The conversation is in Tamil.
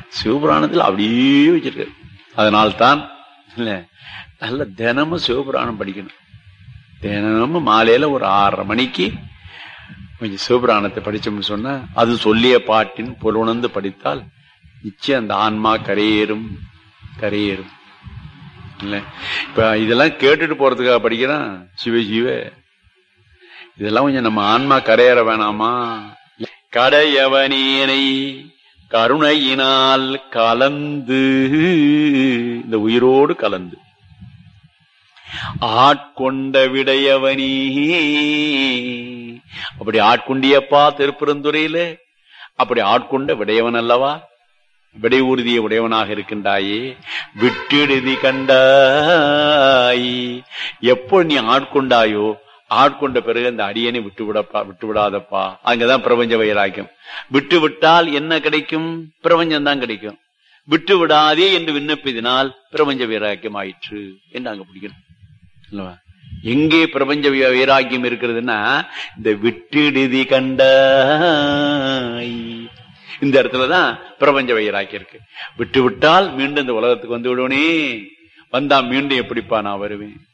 சிவபுராணத்தில் அப்படியே வச்சிருக்காரு அதனால்தான் இல்ல நல்ல தினமும் சிவபுராணம் படிக்கணும் தினமும் மாலையில ஒரு ஆறரை மணிக்கு கொஞ்சம் சிவபுராணத்தை படிச்சோம்னு சொன்னா அது சொல்லிய பாட்டின் பொருணர்ந்து படித்தால் நிச்சயம் அந்த ஆன்மா கரையேறும் கரையேறும் இல்ல இப்ப இதெல்லாம் கேட்டுட்டு போறதுக்காக படிக்கிறான் சிவ சிவ இதெல்லாம் கொஞ்சம் நம்ம ஆன்மா கரையேற வேணாமா கடையவனேனை கருணையினால் கலந்து இந்த உயிரோடு கலந்து ஆட்கொண்ட விடையவனே அப்படி ஆட்கொண்டியப்பா திருப்பெருந்துறையில அப்படி ஆட்கொண்ட விடையவன் அல்லவா விடை உறுதிய உடையவனாக இருக்கின்றாயே விட்டெழுதி கண்டாய் எப்போ நீ ஆட்கொண்டாயோ ஆட்கொண்ட பிறகு அந்த அடியனை விட்டு விடப்பா விட்டு விடாதப்பா அங்கதான் பிரபஞ்ச வைராக்கியம் விட்டு விட்டால் என்ன கிடைக்கும் பிரபஞ்சம் தான் கிடைக்கும் விட்டு விடாதே என்று விண்ணப்பிதினால் பிரபஞ்ச வைராக்கியம் ஆயிற்று என்று அங்க பிடிக்கணும் அல்லவா? எங்கே பிரபஞ்ச வை- வைராக்கியம் இருக்கிறதுன்னா இந்த விட்டுடுதி கண்டாய் இந்த இடத்துலதான் பிரபஞ்ச வைராக்கியம் இருக்கு விட்டு விட்டால் மீண்டும் இந்த உலகத்துக்கு வந்து விடுவனே வந்தா மீண்டும் எப்படிப்பா நான் வருவேன்